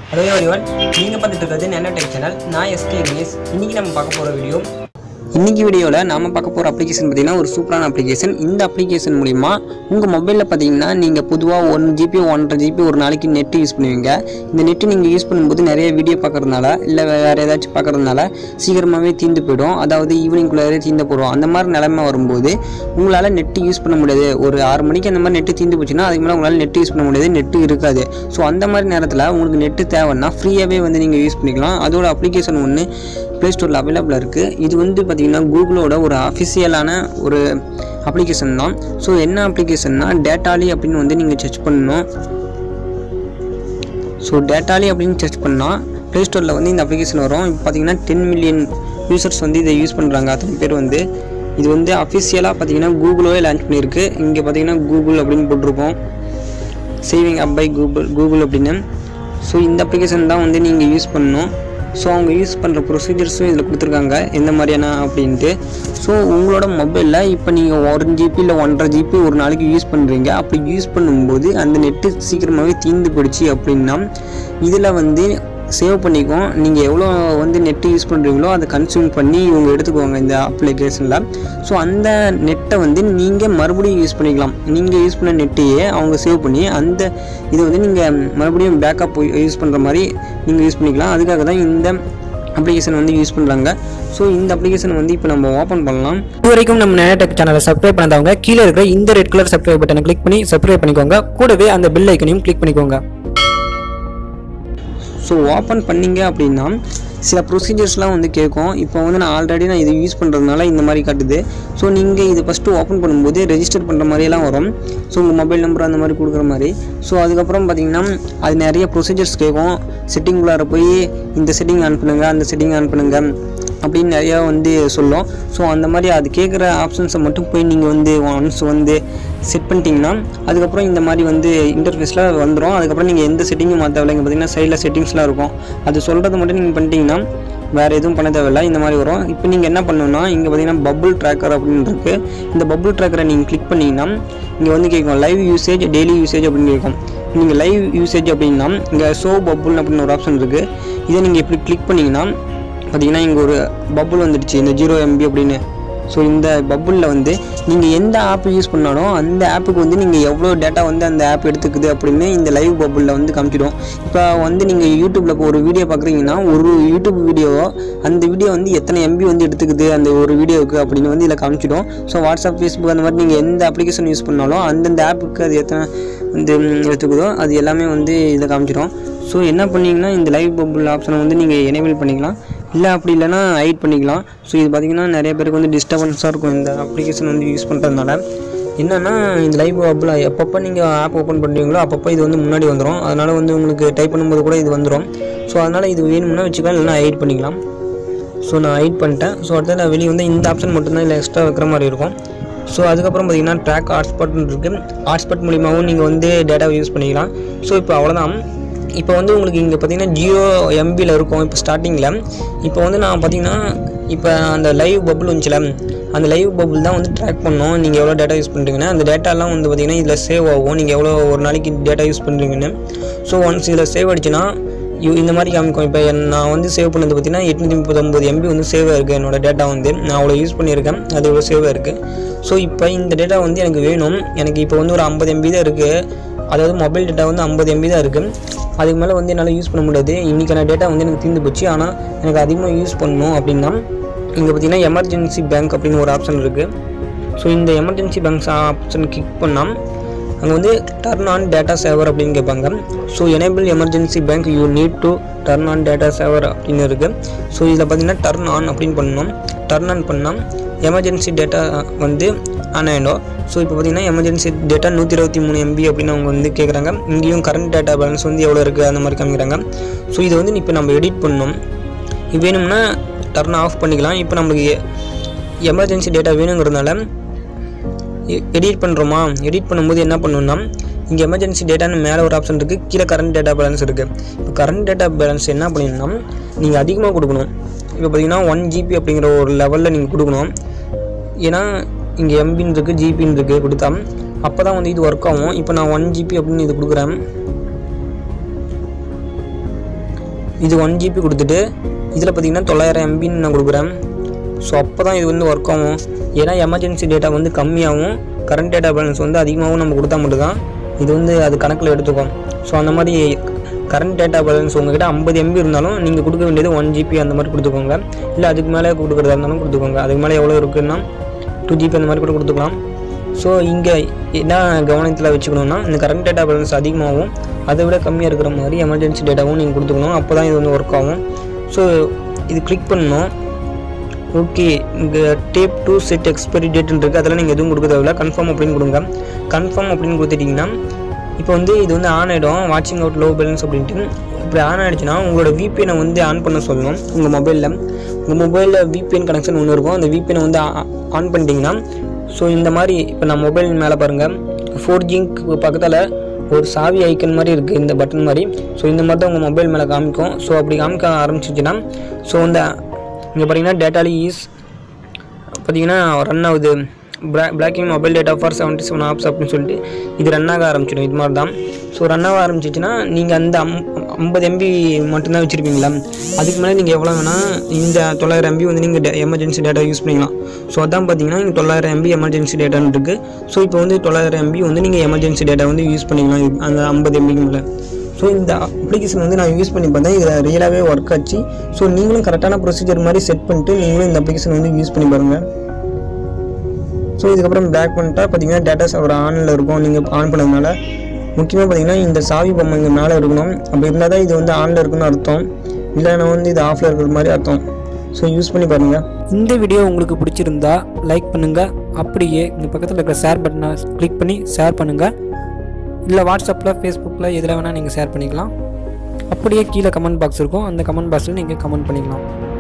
hello everyone நீங்கள் பார்த்துட்டு இருக்கிறது நேனோ டெக் சேனல் நான் எஸ்கே கணேஷ் இன்றைக்கி நம்ம பார்க்க போகிற வீடியோ இன்றைக்கி வீடியோவில் நாம பார்க்க போகிற அப்ளிகேஷன் பார்த்தீங்கன்னா ஒரு சூப்பரான அப்ளிகேஷன் இந்த அப்ளிகேஷன் மூலிமா உங்கள் மொபைலில் பார்த்தீங்கன்னா நீங்கள் பொதுவாக ஒன் ஜிபி ஒன்றரை ஜிபி ஒரு நாளைக்கு நெட் யூஸ் பண்ணுவீங்க இந்த நெட்டு நீங்கள் யூஸ் பண்ணும்போது நிறைய வீடியோ பார்க்கறதுனால இல்லை வேறு ஏதாச்சும் பார்க்கறதுனால சீக்கிரமாகவே தீர்ந்து போயிடும் அதாவது ஈவினிங்குள்ளே தீர்ந்து போயிடும் அந்த மாதிரி நிலைமை வரும்போது உங்களால் நெட்டு யூஸ் பண்ண முடியாது ஒரு ஆறு மணிக்கு அந்த மாதிரி நெட்டு தீர்ந்து போச்சுன்னா அதுக்கு மேலே உங்களால் நெட் யூஸ் பண்ண முடியாது நெட்டு இருக்காது ஸோ அந்த மாதிரி நேரத்தில் உங்களுக்கு நெட்டு தேவைன்னா ஃப்ரீயாகவே வந்து நீங்கள் யூஸ் பண்ணிக்கலாம் அதோட அப்ளிகேஷன் ஒன்று ப்ளே ஸ்டோரில் அவைலபிளாக இருக்குது இது வந்து பார்த்திங்கன்னா கூகுளோட ஒரு அஃபிஷியலான ஒரு அப்ளிகேஷன் தான் ஸோ என்ன அப்ளிகேஷன்னா டேட்டாலி அப்படின்னு வந்து நீங்கள் சர்ச் பண்ணணும் ஸோ டேட்டாலி அப்படின்னு சர்ச் பண்ணால் ப்ளே ஸ்டோரில் வந்து இந்த அப்ளிகேஷன் வரும் இப்போ பார்த்தீங்கன்னா டென் மில்லியன் யூசர்ஸ் வந்து இதை யூஸ் பண்ணுறாங்க அத்தனை பேர் வந்து இது வந்து அஃபிஷியலாக பார்த்தீங்கன்னா கூகுளோவே லான்ச் பண்ணியிருக்கு இங்கே பார்த்தீங்கன்னா கூகுள் அப்படின்னு போட்டிருக்கோம் saving app by Google Google அப்படின்னு ஸோ இந்த அப்ளிகேஷன் தான் வந்து நீங்கள் யூஸ் பண்ணணும் ஸோ அவங்க யூஸ் பண்ணுற ப்ரொசீஜர்ஸும் இதில் கொடுத்துருக்காங்க எந்த மாதிரியான அப்படின்ட்டு ஸோ உங்களோட மொபைலில் இப்போ நீங்கள் ஒரு ஜிபி இல்லை ஒன்றரை ஜிபி ஒரு நாளைக்கு யூஸ் பண்ணுறீங்க அப்படி யூஸ் பண்ணும்போது அந்த நெட்டு சீக்கிரமாகவே தீர்ந்து போயிடுச்சு அப்படின்னா இதில் வந்து சேவ் பண்ணிக்கும் நீங்கள் எவ்வளோ வந்து நெட்டு யூஸ் பண்ணுறீங்களோ அதை கன்சியூம் பண்ணி இவங்க எடுத்துக்குவாங்க இந்த அப்ளிகேஷனில் ஸோ அந்த நெட்டை வந்து நீங்கள் மறுபடியும் யூஸ் பண்ணிக்கலாம் நீங்கள் யூஸ் பண்ண நெட்டையே அவங்க சேவ் பண்ணி அந்த இதை வந்து நீங்கள் மறுபடியும் பேக்கப் யூஸ் பண்ணுற மாதிரி நீங்கள் யூஸ் பண்ணிக்கலாம் அதுக்காக தான் இந்த அப்ளிகேஷன் வந்து யூஸ் பண்ணுறாங்க ஸோ இந்த அப்ளிகேஷன் வந்து இப்போ நம்ம ஓப்பன் பண்ணலாம் இது வரைக்கும் நம்ம நேனடெக் சேனலை சப்ஸ்கிரைப் பண்ணாதவங்க கீழே இருக்கிற இந்த ரெட் கலர் சப்ஸ்கிரைப் பட்டனை கிளிக் பண்ணி சப்ஸ்கிரைப் பண்ணிக்கோங்க கூடவே அந்த பெல் ஐக்கனையும் கிளிக் பண்ணிக்கோங்க ஸோ ஓப்பன் பண்ணீங்க அப்படின்னா சில ப்ரொசீஜர்ஸ்லாம் வந்து கேட்கும் இப்போ வந்து நான் ஆல்ரெடி நான் இது யூஸ் பண்ணுறதுனால இந்த மாதிரி காட்டுது ஸோ நீங்கள் இது ஃபஸ்ட்டு ஓப்பன் பண்ணும்போது ரெஜிஸ்டர் பண்ணுற மாதிரியெல்லாம் வரும் ஸோ உங்கள் மொபைல் நம்பர் அந்த மாதிரி கொடுக்குற மாதிரி ஸோ அதுக்கப்புறம் பார்த்தீங்கன்னா அது நிறைய ப்ரொசீஜர்ஸ் கேட்கும் செட்டிங்குள்ளார போய் இந்த செட்டிங் ஆன் பண்ணுங்கள் அந்த செட்டிங் ஆன் பண்ணுங்கள் அப்படின்னு நிறையா வந்து சொல்லும் ஸோ அந்த மாதிரி அது கேட்குற ஆப்ஷன்ஸை மட்டும் போய் நீங்கள் வந்து ஒன்ஸ் வந்து செட் பண்ணிட்டீங்கன்னா அதுக்கப்புறம் இந்த மாதிரி வந்து இன்டர்ஃபேஸில் வந்துடும் அதுக்கப்புறம் நீங்கள் எந்த செட்டிங்கும் மாற்ற தேவையில்லை இங்கே பார்த்தீங்கன்னா சைடில் செட்டிங்ஸ்லாம் இருக்கும் அது சொல்கிறது மட்டும் நீங்கள் பண்ணிட்டீங்கன்னா வேறு எதுவும் பண்ண தேவையில்லை இந்த மாதிரி வரும் இப்போ நீங்கள் என்ன பண்ணணும்னா இங்கே பார்த்தீங்கன்னா பபுள் ட்ராக்கர் அப்படின்னு இருக்கு இந்த பபுள் ட்ராக்கரை நீங்கள் கிளிக் பண்ணிங்கன்னா இங்கே வந்து கேட்கும் லைவ் யூசேஜ் டெய்லி யூசேஜ் அப்படின்னு கேட்கும் நீங்கள் லைவ் யூசேஜ் அப்படின்னா இங்கே ஷோ பபுள் அப்படின்னு ஒரு ஆப்ஷன் இருக்குது இதை நீங்கள் இப்படி கிளிக் பண்ணிங்கன்னா பார்த்தீங்கன்னா இங்கே ஒரு பபுள் வந்துடுச்சு இந்த ஜீரோ எம்பி அப்படின்னு ஸோ இந்த பபுளில் வந்து நீங்கள் எந்த ஆப் யூஸ் பண்ணாலும் அந்த ஆப்புக்கு வந்து நீங்கள் எவ்வளோ டேட்டா வந்து அந்த ஆப் எடுத்துக்குது அப்படின்னு இந்த லைவ் பபுளில் வந்து காமிச்சிடும் இப்போ வந்து நீங்கள் யூடியூப்பில் இப்போ ஒரு வீடியோ பார்க்குறீங்கன்னா ஒரு யூடியூப் வீடியோ அந்த வீடியோ வந்து எத்தனை எம்பி வந்து எடுத்துக்குது அந்த ஒரு வீடியோவுக்கு அப்படின்னு வந்து இதில் காமிச்சிடும் ஸோ வாட்ஸ்அப் ஃபேஸ்புக் அந்த மாதிரி நீங்கள் எந்த அப்ளிகேஷன் யூஸ் பண்ணாலும் அந்தந்த ஆப்புக்கு அது எத்தனை வந்து ம், எடுத்துக்குதோ அது எல்லாமே வந்து இதில் காமிச்சிடும் ஸோ என்ன பண்ணீங்கன்னா இந்த லைவ் பபுள் ஆப்ஷனை வந்து நீங்கள் எனேபிள் பண்ணிக்கலாம் இல்லை அப்படி இல்லைன்னா ஹைட் பண்ணிக்கலாம் ஸோ இது பார்த்திங்கன்னா நிறைய பேருக்கு வந்து டிஸ்டர்பன்ஸாக இருக்கும் இந்த அப்ளிகேஷன் வந்து யூஸ் பண்ணுறதுனால என்னென்னா இந்த லைவ் பபுள் எப்பப்போ நீங்கள் ஆப் ஓப்பன் பண்ணுறீங்களோ அப்பப்போ இது வந்து முன்னாடி வந்துடும் அதனால் வந்து உங்களுக்கு டைப் பண்ணும்போது கூட இது வந்துடும் ஸோ அதனால் இது வேணும்னா வச்சுக்கலாம் இல்லைனா ஹைட் பண்ணிக்கலாம் ஸோ நான் ஹைட் பண்ணிட்டேன் ஸோ அடுத்தது நான் வெளியே வந்து இந்த ஆப்ஷன் மட்டும்தான் இல்லை எக்ஸ்ட்ரா வைக்கிற மாதிரி இருக்கும் ஸோ அதுக்கப்புறம் பார்த்தீங்கன்னா ட்ராக் ஹாட்ஸ்பாட்னு இருக்குது ஹாட்ஸ்பாட் மூலிமாவும் நீங்கள் வந்து டேட்டாவை யூஸ் பண்ணிக்கலாம் ஸோ இப்போ அவ்வளோதான் இப்போ வந்து உங்களுக்கு இங்கே பார்த்தீங்கன்னா ஜியோ எம்பியில் இருக்கும் இப்போ ஸ்டார்டிங்கில் இப்போ வந்து நான் பார்த்தீங்கன்னா இப்போ அந்த லைவ் பபுள் வந்துச்சுல அந்த லைவ் பபுள் தான் வந்து ட்ராக் பண்ணோம் நீங்கள் எவ்வளோ டேட்டா யூஸ் பண்ணுறீங்கன்னா அந்த டேட்டாலாம் வந்து பார்த்தீங்கன்னா இதில் சேவ் ஆகும் நீங்கள் எவ்வளோ ஒரு நாளைக்கு டேட்டா யூஸ் பண்ணுறீங்கன்னு ஸோ ஒன்ஸ் இதில் சேவ் ஆயிடுச்சுன்னா இ- இந்த மாதிரி காமிக்கும் இப்போ என் நான் வந்து சேவ் பண்ணது பார்த்தீங்கன்னா எட்நூற்றி முப்பத்தொம்பது எம்பி வந்து சேவ் இருக்குது என்னோட டேட்டா வந்து நான் அவ்வளோ யூஸ் பண்ணியிருக்கேன் அது இவ்வளோ சேவ் இருக்குது ஸோ இப்போ இந்த டேட்டா வந்து எனக்கு வேணும் எனக்கு இப்போ வந்து ஒரு ஐம்பது எம்பி தான் இருக்குது அதாவது மொபைல் டேட்டா வந்து ஐம்பது எம்பி தான் இருக்குது அதுக்கு மேலே வந்து என்னால் யூஸ் பண்ண முடியாது இன்றைக்கான டேட்டா வந்து எனக்கு தீர்ந்து போச்சு ஆனால் எனக்கு அதிகமாக யூஸ் பண்ணணும் அப்படின்னா இங்கே பார்த்தீங்கன்னா எமர்ஜென்சி பேங்க் அப்படின்னு ஒரு ஆப்ஷன் இருக்குது ஸோ இந்த எமர்ஜென்சி பேங்க்ஸ் ஆப்ஷன் கிளிக் பண்ணால் அங்கே வந்து டர்ன் ஆன் டேட்டா சேவர் அப்படின்னு கேட்பாங்க so enable emergency bank you need to turn on data saver அப்படின்னு இருக்குது ஸோ இதில் பார்த்தீங்கன்னா டர்ன் ஆன் அப்படின்னு பண்ணணும் டர்ன் ஆன் பண்ணால் எமர்ஜென்சி டேட்டா வந்து ஆன் ஆகிடும் ஸோ இப்போ பார்த்தீங்கன்னா எமர்ஜென்சி டேட்டா நூற்றி இருபத்தி மூணு எம்பி அப்படின்னு அவங்க வந்து கேட்குறாங்க இங்கேயும் கரண்ட் டேட்டா பேலன்ஸ் வந்து எவ்வளோ இருக்குது அந்த மாதிரி காமிக்கிறாங்க ஸோ இதை வந்து இப்போ நம்ம எடிட் பண்ணணும் இது வேணும்னா டர்ன் ஆஃப் பண்ணிக்கலாம் இப்போ நம்மளுக்கு எமர்ஜென்சி டேட்டா வேணுங்கிறதுனால எடிட் பண்ணுறோமா எடிட் பண்ணும்போது என்ன பண்ணணும்னா இங்கே எமர்ஜென்சி டேட்டான்னு மேலே ஒரு ஆப்ஷன் இருக்குது கீழே கரண்ட் டேட்டா பேலன்ஸ் இருக்குது இப்போ கரண்ட் டேட்டா பேலன்ஸ் என்ன பண்ணிடணும் நீங்கள் அதிகமாக கொடுக்கணும் இப்போ பார்த்தீங்கன்னா ஒன் ஜிபி அப்படிங்கிற ஒரு லெவலில் நீங்கள் கொடுக்கணும் ஏன்னா இங்கே எம்பின்னு இருக்குது ஜிபின்னு இருக்குது கொடுத்தா அப்போ தான் வந்து இது ஒர்க் ஆகும் இப்போ நான் ஒன் ஜிபி அப்படின்னு இது கொடுக்குறேன் இது ஒன் ஜிபி கொடுத்துட்டு இதில் பார்த்தீங்கன்னா தொள்ளாயிரம் எம்பின்னு நான் கொடுக்குறேன் ஸோ அப்போ தான் இது வந்து ஒர்க் ஆகும் ஏன்னா எமர்ஜென்சி டேட்டா வந்து கம்மியாகவும் கரண்ட் டேட்டா பேலன்ஸ் வந்து அதிகமாகவும் நம்ம கொடுத்தா மட்டும்தான் இது வந்து அது கணக்கில் எடுத்துக்கும் ஸோ அந்த மாதிரி கரண்ட் டேட்டா பேலன்ஸ் உங்ககிட்ட ஐம்பது எம்பி இருந்தாலும் நீங்கள் கொடுக்க வேண்டியது ஒன் ஜிபி அந்த மாதிரி கொடுத்துக்கோங்க இல்லை அதுக்கு மேலே கொடுக்குறதா இருந்தாலும் கொடுத்துக்கோங்க அதுக்கு மேலே எவ்வளோ இருக்குன்னா டூ ஜிபி அந்த மாதிரி கூட கொடுத்துக்கலாம் ஸோ இங்கே என்ன கவனத்தில் வச்சுக்கணும்னா இந்த கரண்ட் டேட்டா பேலன்ஸ் அதிகமாகவும் அதை விட கம்மியாக இருக்கிற மாதிரி எமர்ஜென்சி டேட்டாவும் நீங்கள் கொடுத்துக்கணும் அப்போ தான் இது வந்து ஒர்க் ஆகும் ஸோ இது கிளிக் பண்ணணும் ஓகே இங்கே டேப் டூ செட் எக்ஸ்பைரி டேட்னு இருக்குது அதெல்லாம் நீங்கள் எதுவும் கொடுக்க தேவையில்ல கன்ஃபார்ம் அப்படின்னு கொடுங்க கன்ஃபார்ம் அப்படின்னு கொடுத்துட்டிங்கன்னா இப்போ வந்து இது வந்து ஆன் ஆகிடும் வாட்சிங் அவுட் லோ பேலன்ஸ் அப்படின்ட்டு இப்படி ஆன் ஆகிடுச்சுன்னா உங்களோட விபிஎனை வந்து ஆன் பண்ண சொல்லணும் உங்கள் மொபைலில் உங்கள் மொபைலில் விபிஎன் கனெக்ஷன் ஒன்று இருக்கும் அந்த விபிஎனை வந்து ஆன் பண்ணிட்டீங்கன்னா ஸோ இந்த மாதிரி இப்போ நான் மொபைல் மேலே பாருங்கள் ஃபோர் ஜிங்க்கு பக்கத்தில் ஒரு சாவி ஐக்கன் மாதிரி இருக்குது இந்த பட்டன் மாதிரி ஸோ இந்த மாதிரி தான் உங்கள் மொபைல் மேலே காமிக்கும் ஸோ அப்படி காமிக்க ஆரம்பிச்சிச்சுன்னா ஸோ இந்த இங்கே பார்த்தீங்கன்னா டேட்டாலி ஈஸ் பார்த்தீங்கன்னா ரன் ஆகுது blocking mobile data for seventy seven apps அப்படின்னு சொல்லிட்டு இது ரன் ஆக ஆரம்பிச்சிடும் இது மாதிரி தான் ஸோ ரன் ஆக ஆரம்பிச்சிச்சுன்னா நீங்கள் அந்த அம் ஐம்பது எம்பி மட்டும்தான் வச்சுருப்பீங்களா அதுக்கு மேலே நீங்கள் எவ்வளோ வேணால் இந்த தொள்ளாயிரம் எம்பி வந்து நீங்கள் எமர்ஜென்சி டேட்டா யூஸ் பண்ணிக்கலாம் ஸோ அதான் பார்த்தீங்கன்னா இங்கே தொள்ளாயிரம் எம்பி எமர்ஜென்சி டேட்டான்னு இருக்குது ஸோ இப்போ வந்து தொள்ளாயிரம் எம்பி வந்து நீங்கள் எமர்ஜென்சி டேட்டா வந்து யூஸ் பண்ணிக்கலாம் இது- அந்த ஐம்பது எம்பிக்கு மேலே ஸோ இந்த அப்ளிகேஷன் வந்து நான் யூஸ் பண்ணி பார்த்தேன் இதில் ரியலாகவே ஒர்க் ஆச்சு ஸோ நீங்களும் கரெக்டான ப்ரொசீஜர் மாதிரி செட் பண்ணிட்டு நீங்களும் இந்த அப்ளிகேஷன் வந்து யூஸ் பண்ணி பாருங்கள் ஸோ இதுக்கப்புறம் பேக் பண்ணிட்டா பார்த்தீங்கன்னா டேட்டா சர்வர் ஆனில் இருக்கும் நீங்கள் ஆன் பண்ணதுனால முக்கியமாக பார்த்தீங்கன்னா இந்த சாவி பொம்மை இங்கே மேலே இருக்கணும் அப்படி இருந்தால் தான் இது வந்து ஆனில் இருக்குன்னு அர்த்தம் இல்லைன்னா வந்து இது ஆஃபில் இருக்கிற மாதிரி அர்த்தம் ஸோ யூஸ் பண்ணி பாருங்கள் இந்த வீடியோ உங்களுக்கு பிடிச்சிருந்தா லைக் பண்ணுங்கள் அப்படியே இந்த பக்கத்தில் இருக்கிற ஷேர் பட்டனை கிளிக் பண்ணி ஷேர் பண்ணுங்கள் இல்லை வாட்ஸ்அப்பில் ஃபேஸ்புக்கில் எதில் வேணால் நீங்கள் ஷேர் பண்ணிக்கலாம் அப்படியே கீழே கமெண்ட் பாக்ஸ் இருக்கும் அந்த கமெண்ட் பாக்ஸில் நீங்கள் கமெண்ட் பண்ணிக்கலாம்